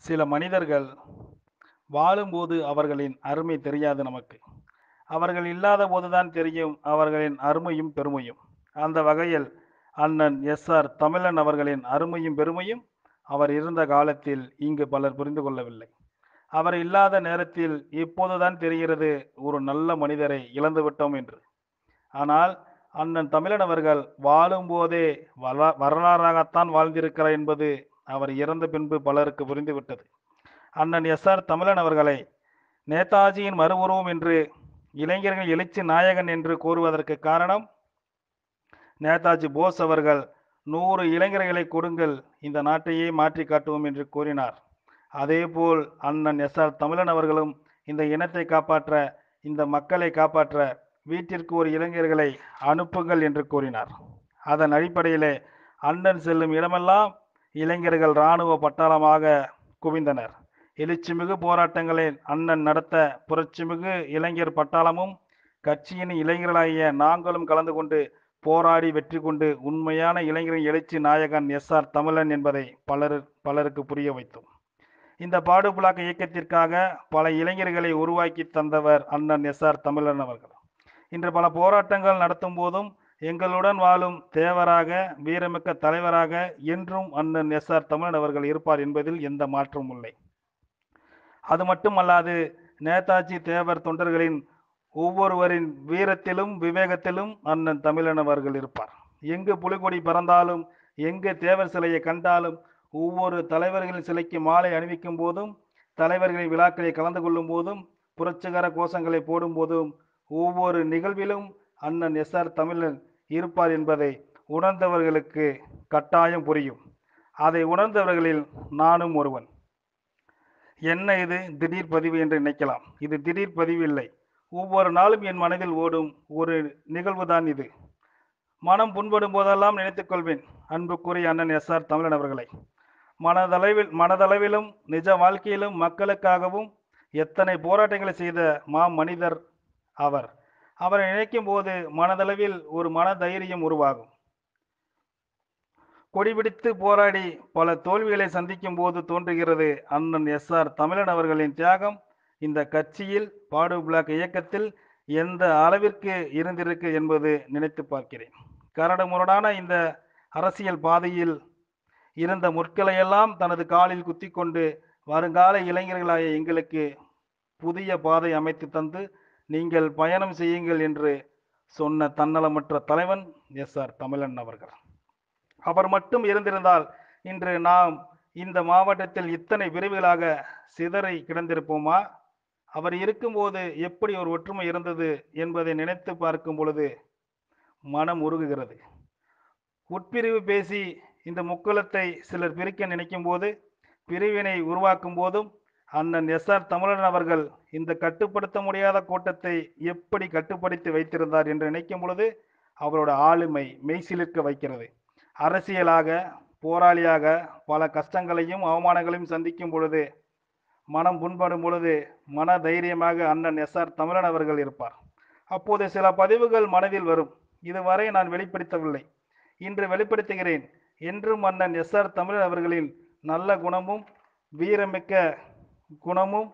சில மனிதர்கள் வாழும்போது அவர்களின் அருமை தெரியாது நமக்கு அவர்கள் இல்லாத போதுதான் தெரியும் அவர்களின் அருமையும் பெருமையும் அந்த வகையில் அண்ணன் எஸ் ஆர் தமிழன் அவர்களின் அருமையும் பெருமையும் அவர் இருந்த காலத்தில் இங்கு பலர் புரிந்து கொள்ளவில்லை அவர் இல்லாத நேரத்தில் இப்போதுதான் தெரிகிறது ஒரு நல்ல மனிதரை இழந்துவிட்டோம் என்று ஆனால் அண்ணன் தமிழன் அவர்கள் வாழும்போதே வர வரலாறாகத்தான் வாழ்ந்திருக்கிறார் என்பது அவர் இறந்த பின்பு பலருக்கு புரிந்துவிட்டது அண்ணன் எஸ் ஆர் தமிழன் அவர்களை நேதாஜியின் மறு உருவம் என்று இளைஞர்கள் எழுச்சி நாயகன் என்று கூறுவதற்கு காரணம் நேதாஜி போஸ் அவர்கள் நூறு இளைஞர்களை கொடுங்கள் இந்த நாட்டையே மாற்றி காட்டுவோம் என்று கூறினார் அதேபோல் அண்ணன் எஸ் ஆர் தமிழன் அவர்களும் இந்த இனத்தை காப்பாற்ற இந்த மக்களை காப்பாற்ற வீட்டிற்கு ஒரு இளைஞர்களை அனுப்புங்கள் என்று கூறினார் அதன் அடிப்படையிலே அண்ணன் செல்லும் இடமெல்லாம் இளைஞர்கள் இராணுவ பட்டாளமாக குவிந்தனர் எழுச்சிமிகு போராட்டங்களை அண்ணன் நடத்த புரட்சிமிகு இளைஞர் பட்டாளமும் கட்சியின் இளைஞர்களாகிய நாங்களும் கலந்து கொண்டு போராடி வெற்றி கொண்டு உண்மையான இளைஞரின் எழுச்சி நாயகன் எஸ் ஆர் தமிழன் என்பதை பலர் பலருக்கு புரிய வைத்தோம் இந்த பாடு புலாக்க இயக்கத்திற்காக பல இளைஞர்களை உருவாக்கி தந்தவர் அண்ணன் எஸ் ஆர் தமிழன் அவர்கள் இன்று பல போராட்டங்கள் நடத்தும் போதும் எங்களுடன் வாழும் தேவராக வீரமிக்க தலைவராக என்றும் அண்ணன் எஸ் ஆர் தமிழன் அவர்கள் இருப்பார் என்பதில் எந்த மாற்றமும் இல்லை அது மட்டுமல்லாது நேதாஜி தேவர் தொண்டர்களின் ஒவ்வொருவரின் வீரத்திலும் விவேகத்திலும் அண்ணன் தமிழன் அவர்கள் இருப்பார் எங்கு புலிகொடி பறந்தாலும் எங்கு தேவர் சிலையை கண்டாலும் ஒவ்வொரு தலைவர்களின் சிலைக்கு மாலை அணிவிக்கும் போதும் தலைவர்களின் விழாக்களை கலந்து கொள்ளும் போதும் புரட்சிகர கோஷங்களை போடும் போதும் ஒவ்வொரு நிகழ்விலும் அண்ணன் எஸ் ஆர் தமிழன் இருப்பார் என்பதை உணர்ந்தவர்களுக்கு கட்டாயம் புரியும் அதை உணர்ந்தவர்களில் நானும் ஒருவன் என்ன இது திடீர் பதிவு என்று நினைக்கலாம் இது திடீர் பதிவு இல்லை ஒவ்வொரு நாளும் என் மனதில் ஓடும் ஒரு நிகழ்வுதான் இது மனம் புண்படும் போதெல்லாம் நினைத்துக் கொள்வேன் அன்புக்குரிய அண்ணன் எஸ் ஆர் தமிழன் அவர்களை மனதளவில் மனதளவிலும் நிஜ வாழ்க்கையிலும் மக்களுக்காகவும் எத்தனை போராட்டங்களை செய்த மா மனிதர் அவர் அவரை நினைக்கும் போது மனதளவில் ஒரு மன தைரியம் உருவாகும் கொடிபிடித்து போராடி பல தோல்விகளை சந்திக்கும் போது தோன்றுகிறது அண்ணன் எஸ் ஆர் தமிழன் அவர்களின் தியாகம் இந்த கட்சியில் பாடு பிளாக் இயக்கத்தில் எந்த அளவிற்கு இருந்திருக்கு என்பது நினைத்து பார்க்கிறேன் கரடு முரடான இந்த அரசியல் பாதையில் இருந்த முற்களையெல்லாம் தனது காலில் குத்தி கொண்டு வருங்கால இளைஞர்களாய எங்களுக்கு புதிய பாதை அமைத்து தந்து நீங்கள் பயணம் செய்யுங்கள் என்று சொன்ன தன்னலமற்ற தலைவன் எஸ் ஆர் தமிழன் அவர்கள் அவர் மட்டும் இருந்திருந்தால் இன்று நாம் இந்த மாவட்டத்தில் இத்தனை பிரிவுகளாக சிதறி கிடந்திருப்போமா அவர் இருக்கும்போது எப்படி ஒரு ஒற்றுமை இருந்தது என்பதை நினைத்து பார்க்கும் பொழுது மனம் உருகுகிறது உட்பிரிவு பேசி இந்த முக்குலத்தை சிலர் பிரிக்க நினைக்கும் போது பிரிவினை உருவாக்கும் போதும் அண்ணன் எஸ் ஆர் தமிழன் அவர்கள் இந்த கட்டுப்படுத்த முடியாத கூட்டத்தை எப்படி கட்டுப்படுத்தி வைத்திருந்தார் என்று நினைக்கும் பொழுது அவரோட ஆளுமை மெய்சிலிர்க்க வைக்கிறது அரசியலாக போராளியாக பல கஷ்டங்களையும் அவமானங்களையும் சந்திக்கும் பொழுது மனம் புண்படும் பொழுது மன தைரியமாக அண்ணன் எஸ் ஆர் தமிழன் அவர்கள் இருப்பார் அப்போது சில பதிவுகள் மனதில் வரும் இதுவரை நான் வெளிப்படுத்தவில்லை இன்று வெளிப்படுத்துகிறேன் என்றும் அண்ணன் எஸ் ஆர் தமிழன் அவர்களின் நல்ல குணமும் வீரமிக்க குணமும்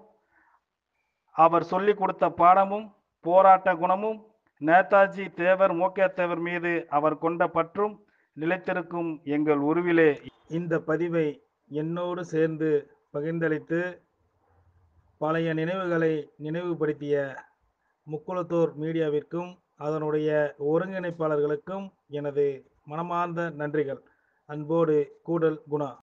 அவர் சொல்லிக் கொடுத்த பாடமும் போராட்ட குணமும் நேதாஜி தேவர் மோக்கே தேவர் மீது அவர் கொண்ட பற்றும் நிலைத்திருக்கும் எங்கள் உருவிலே இந்த பதிவை என்னோடு சேர்ந்து பகிர்ந்தளித்து பழைய நினைவுகளை நினைவுபடுத்திய முக்குளத்தூர் மீடியாவிற்கும் அதனுடைய ஒருங்கிணைப்பாளர்களுக்கும் எனது மனமார்ந்த நன்றிகள் அன்போடு கூடல் குணா